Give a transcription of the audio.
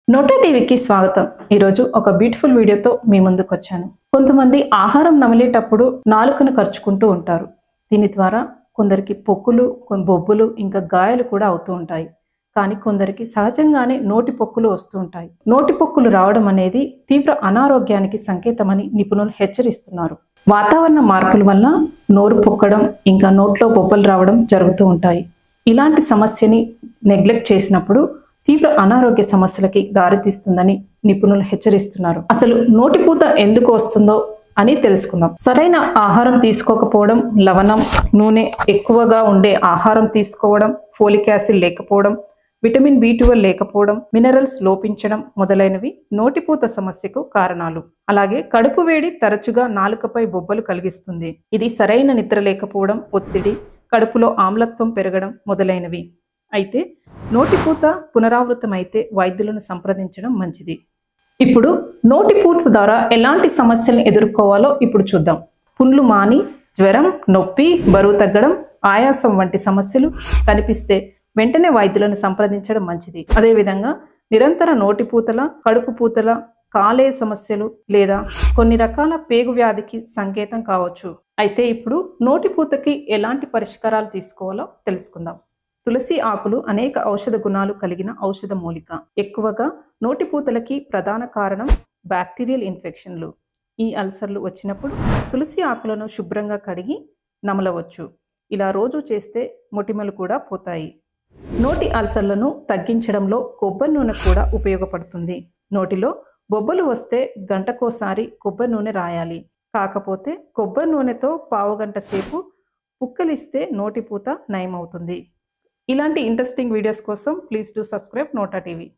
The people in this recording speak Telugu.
నోటా టీవీకి స్వాగతం ఈరోజు ఒక బ్యూటిఫుల్ వీడియోతో మీ ముందుకు వచ్చాను కొంతమంది ఆహారం నమిలేటప్పుడు నాలుకను ఖర్చుకుంటూ ఉంటారు దీని ద్వారా కొందరికి పొక్కులు కొన్- బొబ్బులు ఇంకా గాయాలు కూడా అవుతూ ఉంటాయి కానీ కొందరికి సహజంగానే నోటి పొక్కులు వస్తూ ఉంటాయి నోటి పొక్కులు రావడం అనేది తీవ్ర అనారోగ్యానికి సంకేతమని నిపుణులు హెచ్చరిస్తున్నారు వాతావరణ మార్పుల వల్ల నోరు పొక్కడం ఇంకా నోట్లో బొబ్బలు రావడం జరుగుతూ ఉంటాయి ఇలాంటి సమస్యని నెగ్లెక్ట్ చేసినప్పుడు తీవ్ర అనారోగ్య సమస్యలకి దారితీస్తుందని నిపుణులు హెచ్చరిస్తున్నారు అసలు నోటిపూత ఎందుకు వస్తుందో అని తెలుసుకుందాం సరైన ఆహారం తీసుకోకపోవడం లవణం నూనె ఎక్కువగా ఉండే ఆహారం తీసుకోవడం ఫోలిక్ యాసిడ్ లేకపోవడం విటమిన్ బి లేకపోవడం మినరల్స్ లోపించడం మొదలైనవి నోటిపూత సమస్యకు కారణాలు అలాగే కడుపు వేడి తరచుగా నాలుకపై బొబ్బలు కలిగిస్తుంది ఇది సరైన నిద్ర లేకపోవడం ఒత్తిడి కడుపులో ఆమ్లత్వం పెరగడం మొదలైనవి అయితే నోటిపూత పునరావృతమైతే వైద్యులను సంప్రదించడం మంచిది ఇప్పుడు నోటిపూత ద్వారా ఎలాంటి సమస్యలను ఎదుర్కోవాలో ఇప్పుడు చూద్దాం పుండ్లు మాని జ్వరం నొప్పి బరువు తగ్గడం ఆయాసం వంటి సమస్యలు కనిపిస్తే వెంటనే వైద్యులను సంప్రదించడం మంచిది అదేవిధంగా నిరంతర నోటిపూతల కడుపు పూతల కాలే సమస్యలు లేదా కొన్ని రకాల పేగు వ్యాధికి సంకేతం కావచ్చు అయితే ఇప్పుడు నోటిపూతకి ఎలాంటి పరిష్కారాలు తీసుకోవాలో తెలుసుకుందాం తులసి ఆకులు అనేక ఔషధ గుణాలు కలిగిన ఔషధ మూలిక ఎక్కువగా నోటిపూతలకి ప్రధాన కారణం బ్యాక్టీరియల్ ఇన్ఫెక్షన్లు ఈ అల్సర్లు వచ్చినప్పుడు తులసి ఆకులను శుభ్రంగా కడిగి నమలవచ్చు ఇలా రోజు చేస్తే మొటిమలు కూడా పోతాయి నోటి అల్సర్లను తగ్గించడంలో కొబ్బరి నూనె కూడా ఉపయోగపడుతుంది నోటిలో బొబ్బలు వస్తే గంటకోసారి కొబ్బరి నూనె రాయాలి కాకపోతే కొబ్బరి నూనెతో పావుగంట సేపు పుక్కలిస్తే నోటిపూత నయమవుతుంది ఇలాంటి ఇంట్రెస్టింగ్ వీడియోస్ కోసం ప్లీజ్ టు సబ్స్క్రైబ్ నోటా టీవీ